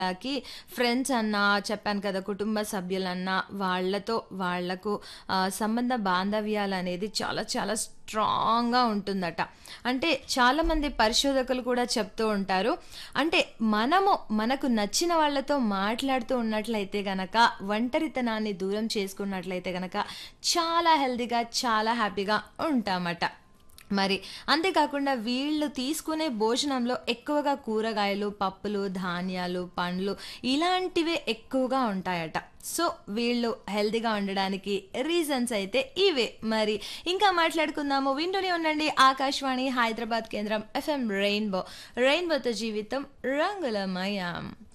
కి ఫ్రెండ్స్ అన్నా, చెప్పాను కదా! కుటుంబ సభ్యులన్నా వాళ్ళతో వాళ్ళకు ఆహ్, సంబంధ బాంధవ్యాలనేది చాలా చాలా స్ట్రాంగ్‌గా ఉంటుందట. అంటే చాలామంది పరిశోధకులు కూడా చెప్తూ ఉంటారు. అంటే మనము మనకు నచ్చిన వాళ్ళతో మాట్లాడుతూ ఉన్నట్లయితే గనక ఒంటరితనాన్ని దూరం చేసుకున్నట్లయితే గనక చాలా హెల్తీగా, చాలా హ్యాపీగా ఉంటామట. మరి అంతేకాకుండా వీళ్ళు తీసుకునే భోజనంలో ఎక్కువగా కూరగాయలు, పప్పులు, ధాన్యాలు, పండ్లు ఇలాంటివే ఎక్కువగా ఉంటాయట. సో, వీళ్ళు హెల్తీగా ఉండడానికి రీజన్స్ అయితే ఇవే. మరి ఇంకా మాట్లాడుకుందాము. వింటూనే ఉండండి ఆకాశవాణి హైదరాబాద్ కేంద్రం ఎఫ్ఎం రెయిన్బో. రెయిన్బోతో జీవితం రంగులమయం.